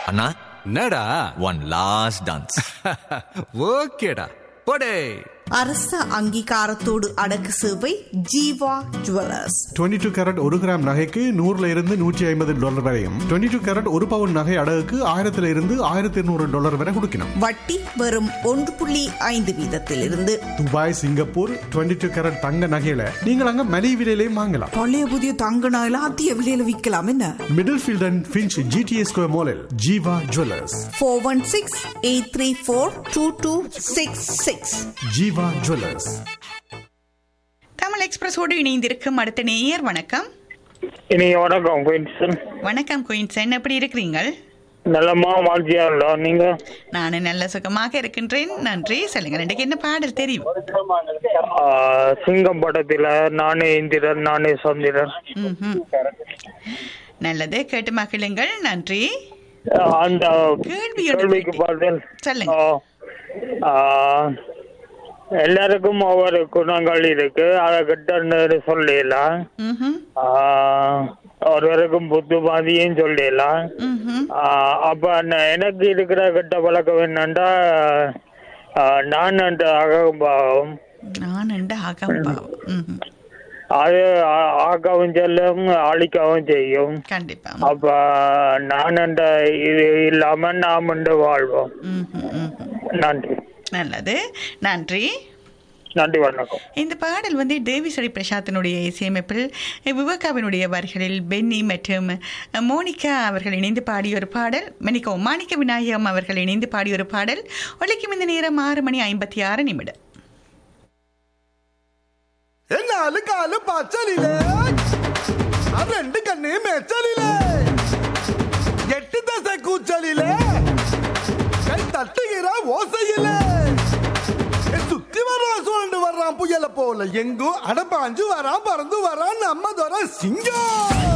அண்ணா என்னடா one last dance ஓகேடா போடே அரச அங்கீகாரத்தோடு அடக்கு சேவை ஜீவா ஜுவல்லர்ஸ் 22 டூ கேரட் ஒரு கிராம் நகைக்கு நூறுல இருந்து நூற்றி ஐம்பது டாலர் வரையும் 22 டூ கேரட் ஒரு பவுன் நகை அடகுக்கு ஆயிரத்துல இருந்து ஆயிரத்தி இருநூறு டாலர் வரை கொடுக்கணும் வட்டி வெறும் ஒன்று புள்ளி ஐந்து வீதத்திலிருந்து துபாய் சிங்கப்பூர் 22 டூ கேரட் தங்க நகையில நீங்கள் அங்க மலிவு விலையிலையும் வாங்கலாம் பழைய புதிய தங்க நகையில அதிக விலையில விற்கலாம் என்ன Middlefield and Finch GTA square மாலில் Jeeva jewellers four one six eight three four two two six six Jeeva jewellers Tamil எக்ஸ்பிரஸோடு இணைந்திருக்கும் அடுத்த நேயர் வணக்கம் இனி வணக்கம் குயின்சன் வணக்கம் குயின்சன் எப்படி இருக்கிறீங்கள் நல்லம்மா வாழ்ச்சியா இல்லோ நீங்க நான் நல்ல சுகமாக இருக்கின்றேன் நன்றி சொல்லுங்க ரெண்டுக்கு என்ன பாடல் தெரியும் ஆ, சிங்கம் படத்துல நானே இந்திரன் நானே சந்திரன் ம்ஹும். நல்லது கேட்டு மகிழுங்கள் நன்றி ஆ, அந்த கேள்வியோட கேள்விக்கு பதில் சொல்லுங்க ஆ, ஆ, எல்லாருக்கும் ஒவ்வொரு குணங்கள் இருக்கு அதை கிட்ட சொல்லலாம் ம்ஹும். ஆ, ஒருவருக்கும் புத்துமாதியும் சொல்லலாம் ம்ஹும். ஆ, அப்ப நான் எனக்கு இருக்கிற கெட்ட பழக்கம் என்னன்னா ஆ, நான் அந்த அகம்பாவம் நான் என்ற அகம்பாவம் ம்ஹும். அது ஆ- ஆக்கவும் செல்லும் அழிக்கவும் செய்யும் கண்டிப்பா அப்ப நான் அந்த இது இல்லாம நாம் வந்து வாழ்வோம் ம்ஹும், ம்ஹும். நன்றி நல்லது நன்றி நன்றி வணக்கம் இந்த பாடல் வந்து தேவிஸ்வரி பிரசாத்தினுடைய இசையமைப்பில் விவேகாவினுடைய வரிகளில் பென்னி மற்றும் மோனிகா அவர்கள் இணைந்து பாடிய ஒரு பாடல் மன்னிக்கோ மாணிக்க விநாயகம் அவர்கள் இணைந்து பாடிய ஒரு பாடல் ஒலிக்கும் இந்த நேரம் ஆறு மணி ஐம்பத்தி ஆறு நிமிடம் നാല് കാല് പച്ചലിലേ ആ രണ്ട് കണ്ണേ മെച്ചലിലേ എട്ട് ദശ കൂച്ചലിലേ കൈ തട്ടുകിற ஓசையிலே சுத்தி வர்றான் சுழண்டு வர்றான் புயல போல எங்கும் அடப்பாஞ்சு வரான் பறந்து வரான் நம்ம துறை சிங்கம்